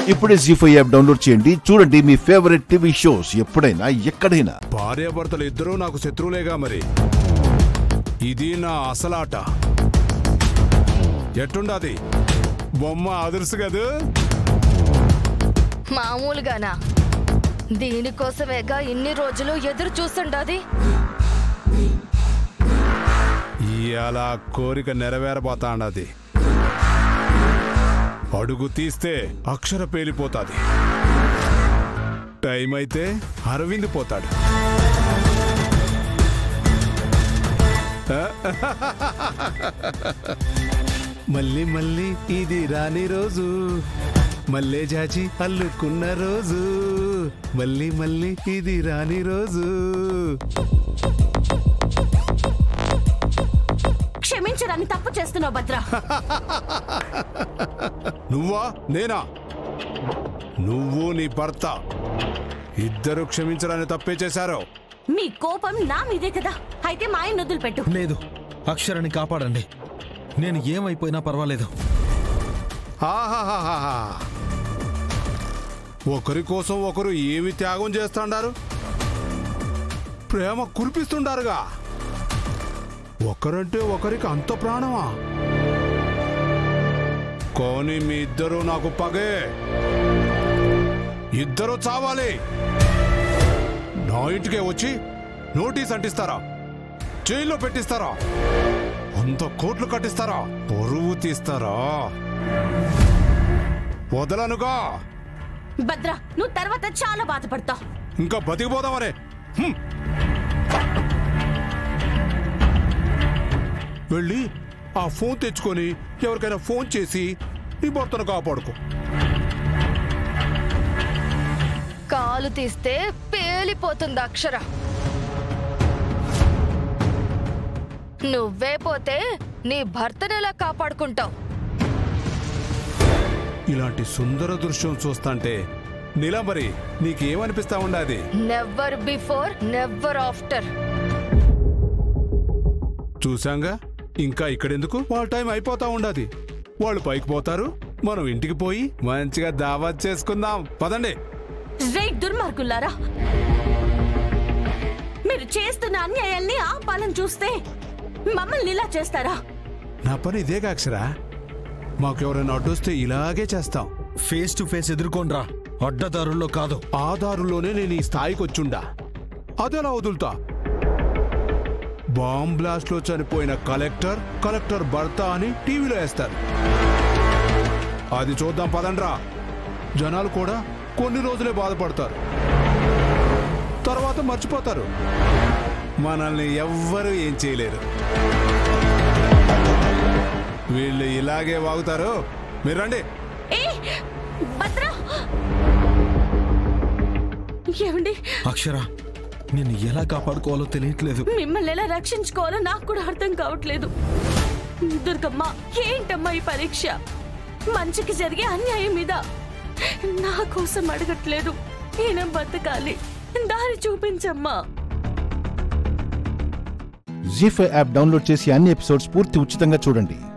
ఇప్పుడే G five app download చేయండి చూడండి మీ ఫేవరెట్ టీవీ షోస్ ఎప్పుడైనా ఎక్కడైనా భార్యాభర్తలు ఇద్దరూ నాకు శత్రువులేగా మరి ఇది నా అసలాట ఎట్టుండాది బొమ్మ అదుర్సు కదూ మామూలుగానా దీనికోసమేగా ఇన్ని రోజులు ఎదురు చూస్తుండది ఇవాళ కోరిక నెరవేరబోతాండది అడుగు తీస్తే అక్షర పేలిపోతాది టైం అయితే అరవింద్ పోతాడు మళ్ళీ మళ్ళీ ఇది రాని రోజు మళ్ళీ జాచి అల్లుకున్న రోజు మళ్ళీ మళ్ళీ ఇది రాని రోజు క్షమించరాని తప్పు చేస్తున్నావు భద్ర నువ్వా నేనా నువ్వు నీ భర్త ఇద్దరు క్షమించడాన్ని తప్పే చేశారు మీ కోపం నా మీదే కదా అయితే మా ఆయన వదిలిపెట్టు లేదు అక్షరాన్ని కాపాడండి నేను ఏమైపోయినా పర్వాలేదు ఆహాహాహాహా. ఒకరి కోసం ఒకరు ఏమి త్యాగం చేస్తుండారు ప్రేమ కురిపిస్తుండారుగా ఒకరంటే ఒకరికి అంత ప్రాణమా కానీ మీ ఇద్దరు నాకు పగే ఇద్దరు చావాలి నా ఇంటికే వచ్చి నోటీస్ అంటిస్తారా జైల్లో పెట్టిస్తారా వంద కోట్లు కట్టిస్తారా పొరువు తీస్తారా వదలనుగా భద్ర నువ్వు తర్వాత చాలా బాధపడతావు ఇంకా బతికిపోదామనే హ్మ్. వెళ్ళి ఆ ఫోన్ తెచ్చుకొని ఎవరికైనా ఫోన్ చేసి నీ భర్తను కాపాడుకో కాలు తీస్తే పేలిపోతుంది అక్షర నువ్వే పోతే నీ భర్తనెలా కాపాడుకుంటావు ఇలాంటి సుందర దృశ్యం చూస్తాంటే నీలాంబరి నీకేమనిపిస్తా ఉండాది నెవర్ బిఫోర్ నెవర్ ఆఫ్టర్ చూశాంగా ఇంకా ఇక్కడెందుకు వాళ్ళ టైం అయిపోతా ఉండాది వాళ్ళు పైకి పోతారు మనం ఇంటికి పోయి మంచిగా దావత్ చేసుకుందాం పదండి రే దుర్మార్గులారా మీరు చేస్తున్న అన్యాయాల్ని ఆపాలని చూస్తే మమ్మల్ని ఇలా చేస్తారా నా పని ఇదేగా అక్షరా మాకెవరైనా అడ్డొస్తే ఇలాగే చేస్తాం ఫేస్ టు ఫేస్ ఎదుర్కోండ్రా అడ్డదారుల్లో కాదు ఆ దారులోనే నేను ఈ స్థాయికి వచ్చుండా అదెలా వదులుతా బాంబ్ బ్లాస్ట్ లో చనిపోయిన కలెక్టర్ కలెక్టర్ భర్త అని టీవీలో వేస్తారు అది చూద్దాం పదండ్రా జనాలు కూడా కొన్ని రోజులే బాధపడతారు తర్వాత మర్చిపోతారు మనల్ని ఎవ్వరూ ఏం చేయలేరు వీళ్ళు ఇలాగే వాగుతారు మీరు రండి ఏ భద్ర ఏమండి అక్షర నేను ఎలా కాపాడుకోవాలో తెలియట్లేదు మిమ్మల్ని ఎలా రక్షించుకోవాలో నాకు కూడా అర్థం కావట్లేదు దుర్గమ్మ ఏంటమ్మా ఈ పరీక్ష మంచికి జరిగే అన్యాయం మీద నా కోసం అడగట్లేదు ఈయన బతకాలి దారి చూపించమ్మా జీ ఫైవ్ యాప్ డౌన్లోడ్ చేసి అన్ని ఎపిసోడ్స్ పూర్తి ఉచితంగా చూడండి